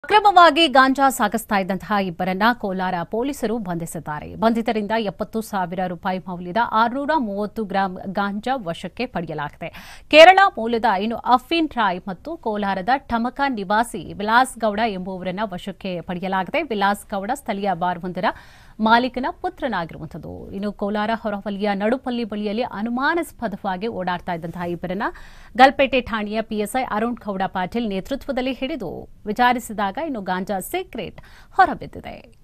ಅಕ್ರಮವಾಗಿ ಗಾಂಜಾ ಸಾಗಿಸ್ತಾ ಇದ್ದಂತಹ ಇಬ್ಬರನ್ನ ಕೋಲಾರ ಪೊಲೀಸರು ಬಂಧಿಸಿದ್ದಾರೆ ಬಂಧಿತರಿಂದ ಎಪ್ಪತ್ತು ಸಾವಿರ ರೂಪಾಯಿ ಮೌಲ್ಯದ ಆರುನೂರ ಮೂವತ್ತು ಗ್ರಾಂ ಗಾಂಜಾ ವಶಕ್ಕೆ ಪಡೆಯಲಾಗಿದೆ ಕೇರಳ ಮೂಲದ ಇನ್ನು ಅಫೀನ್ ರಾಯ್ ಮತ್ತು ಕೋಲಾರದ ಟಮಕ ನಿವಾಸಿ ವಿಲಾಸ್ ಗೌಡ ಎಂಬುವರನ್ನ ವಶಕ್ಕೆ ಪಡೆಯಲಾಗಿದೆ ವಿಲಾಸ್ ಗೌಡ ಸ್ಥಳೀಯ ಬಾರ್ವೊಂದರ ಮಾಲೀಕನ ಪುತ್ರನಾಗಿರುವಂಥದ್ದು ಇನ್ನು ಕೋಲಾರ ಹೊರವಲಯ ನಡುಪಲ್ಲಿ ಬಳಿಯಲ್ಲಿ ಅನುಮಾನಾಸ್ಪದವಾಗಿ ಓಡಾಡ್ತಾ ಇದ್ದಂತಹ ಇಬ್ಬರನ್ನ ಗಲ್ಪೇಟೆ ಠಾಣೆಯ ಪಿಎಸ್ಐ ಅರುಣ್ ಗೌಡ ಪಾಟೀಲ್ ನೇತೃತ್ವದಲ್ಲಿ ಹಿಡಿದು ವಿಚಾರಿಸಿದಾಗ ಇನ್ನು ಗಾಂಜಾ ಸೀಕ್ರೆಟ್ ಹೊರಬಿದ್ದಿದೆ